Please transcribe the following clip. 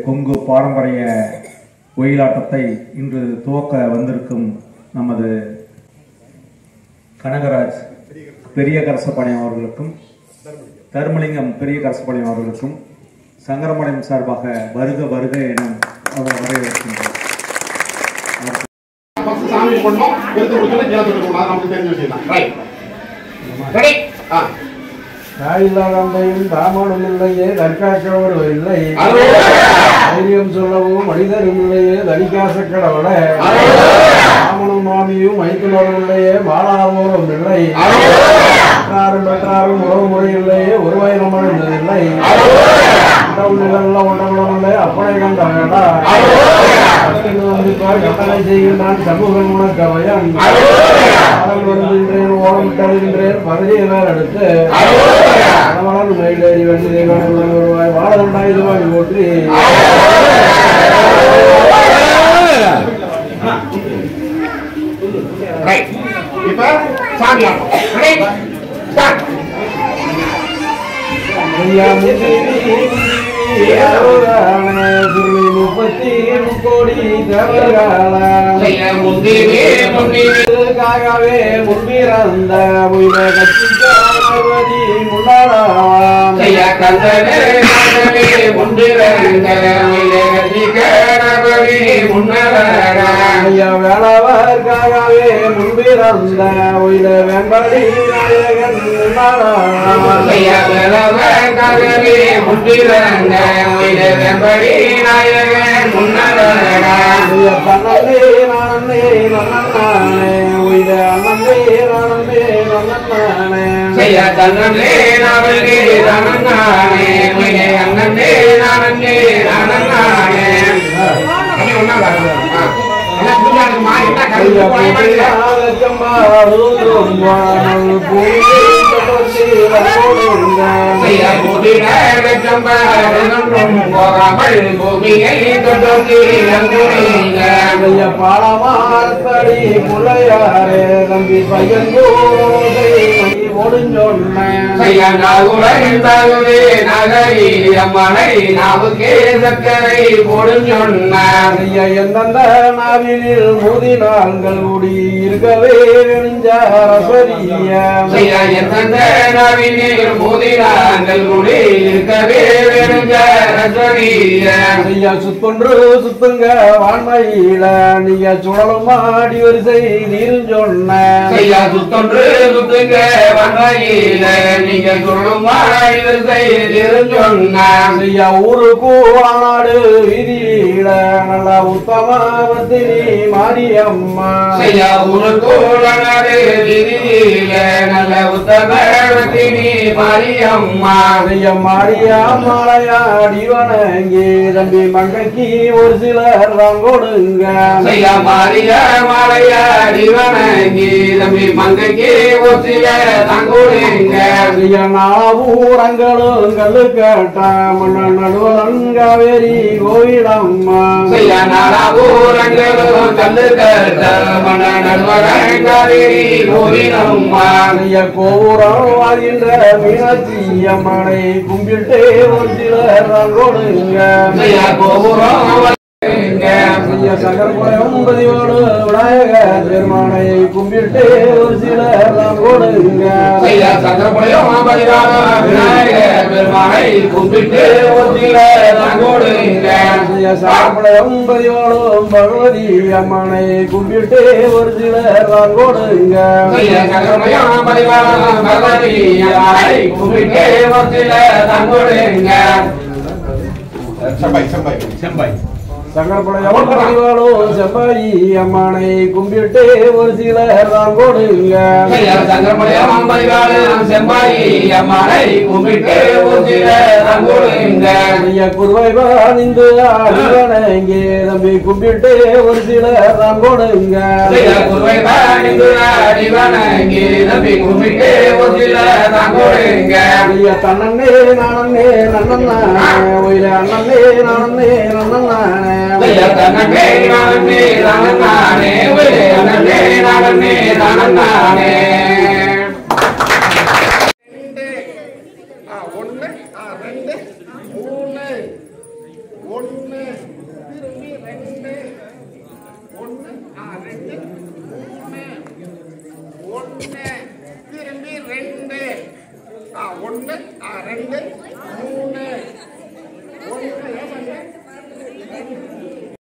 கொங்கு பாரம்பரிய ஒயிலாட்டத்தை இன்று துவக்க வந்திருக்கும் நமது கனகராஜ் பெரிய கரசபாளையம் அவர்களுக்கும் தர்மலிங்கம் பெரிய கரசபாளையம் அவர்களுக்கும் சங்கரபாளையம் சார்பாக வருக வருக என அவர் வரவேற்கின்றோம் ஃபர்ஸ்ட் சாமி பண்ணோம் எடுத்து கொடுத்தோம் கீழே தொட்டு அது நமக்கு தெரிஞ்ச விஷயம் தான் ரைட் ரெடி ஆ தாயில்லாதந்தையும் தாமனும் இல்லையே தற்காக்கவர் இல்லை அருள். தைரியம் சொல்லவும் மனிதரும் இல்லையே தனிக்காச கடவுள தாமனும் மாமியும் மைத்துனரும் இல்லையே மாலாவோரும் இல்லை பெற்றாரும் பெற்றாரும் உறவு முறை இல்லையே ஒருவாய் நம்மழிந்ததில்லை உண்டவுள்ள உண்டவுள்ள இல்லை அப்பனை கண்ட வேடா வந்திப்பார் கட்டளை செய்கின்றான் சமூகம் உனக்கு அவயன் பாடல் வருகின்றேன் ஓடம் தருகின்றேன் பதவியை மேல் எடுத்து கணவன் மயிலேறி வெண்ணிலை கணவன் வருவாய் வாழ உண்டாய் வாங்கி போற்றி ரைட் இப்போ சாமி ஆட்டம் ரெடி ஸ்டார்ட் ஐயா முதிரி சுருளி முப்பத்தி கோடி தேவர்களான செய்ய முந்திவே முந்திவே காகவே முன்பிறந்த உயிர கட்சிக்காரதி முன்னாடாம் செய்ய கந்தனே கந்தனே முந்திரங்க கணபதி முன்னவர ஐயா வேளவர்காகவே முன்பிறந்த உயிர வெண்படி நாயகன் முன்னாடாம் செய்ய வேலவன் கதவே முந்திரங்க வெம்படி நாயகன் முன்னவர ஐயா தன்னே நானே நன்னே உயிர அண்ணே நானே நன்னே செய்ய தன்னே நாவலே நானே உயிரே அண்ணனே நானே நானே அண்ணே ஒண்ணா பாருங்க என்ன புரியா இருக்குமா என்ன கருத்து போய் செய்ய போதிட வெச்சம்பரம் போகாமல் பூமியை தொட்டோக்கி அங்குறீங்க பாடமாடி முள்ளையாரே நம்பி பையன் ஒடுஞ்சொன்னேன் செய்ய நாகுலே நகரி அம்மனை நாவுக்கே சக்கரை போடும் சொன்னார் ஐயா எந்தெந்த நாவினில் மூதினாங்கள் கூடி இருக்கவே நெஞ்சாரசரிய செய்ய எந்தெந்த நவீனில் மோதினாங்கள் குடி இருக்கவே வெறுஞ்ச ரசனீய ஐயா சுத்தொன்று சுத்துங்க வான்மையில நீங்க சுழலும் மாடி வரிசை நீர் சொன்ன செய்யா சுத்தொன்று சுத்துங்க வன்மையில நீங்க சொல்லும் மாநிலத்தை சொன்னார் ஐயா ஊரு கூடாடு வீதியில நல்லா உத்தமவத்தினி மாரியம்மா செய்யா உனக்கோடனது விதியில நல்ல உத்தமத்தினி மாரியம்மா ஐயா மாரியா மாலையாடி வணங்கி தம்பி மங்கைக்கு ஒரு சிலர் தான் கொடுங்க செய்யா மாறிய மாலையாடி வணங்கி தம்பி மங்கைக்கு ஒரு சில தங்குடுங்க ஐயா நாவூரங்களும் கல்லு கேட்டா மன்ன நடுவலன் காவேரி கோயிலம்மா செய்யா நாடாபூரங்களும் கல்லு கட்ட மன நல்வரங்காரி கோவிலம்மா ஐயா கோபுரம் வாழ்கின்ற மீனாட்சி அம்மனை கும்பிட்டு ஒரு சிலர் தான் கொடுங்க செய்யா கோபுரம் ஐயா சகர்புரம் பதிவோடு விநாயகர் பெருமானை கும்பிட்டு ஒரு சிலர் தான் கொடுங்க செய்யா சந்திரபுரம் பதினான விநாயகர் பெருமானை கும்பிட்டு ஒரு சில தங்கோடுங்க ஐயா சகர்புரம் பதிவோடும் பகவதி அம்மனை கும்பிட்டு ஒரு சிலர் தான் கொடுங்க செய்யா சந்திரபுரம் பதினான பகவதி அம்மாளை கும்பிட்டு ஒரு சில தங்கோடுங்க செம்பாய் செம்பாய் செம்பாய் சங்கரப்படையோடு பதிவாளும் செம்பாயி அம்மனை கும்பிட்டு ஒரு சிலர் தான் கொடுங்க செய்யா சந்திரபுரம் பதினாலு செம்பாய் அம்மாளை கும்பிட்டு ஒரு சில தங்கோடுங்க ஐயா குருவை பாதிந்து ஆடிவனங்கே தம்பி கும்பிட்டு ஒரு சிலர் தான் கொடுங்க செய்யா குருவை பாணிந்து அடிவணங்கி நம்பி கும்பிட்டு ஒரு சில தங்கோடுங்க ஐயா தன்னே நானே நன்னே ஒயில அண்ணனே நானே நன்னே ஐயா தன்னே நானே நானே ஒரே அண்ணனே நானே நானே ஒன்று ரெண்டு மூணு ஒன்று ஒன்று திரும்பி ரெண்டு ஆ, ஒன்று ஆ, ரெண்டு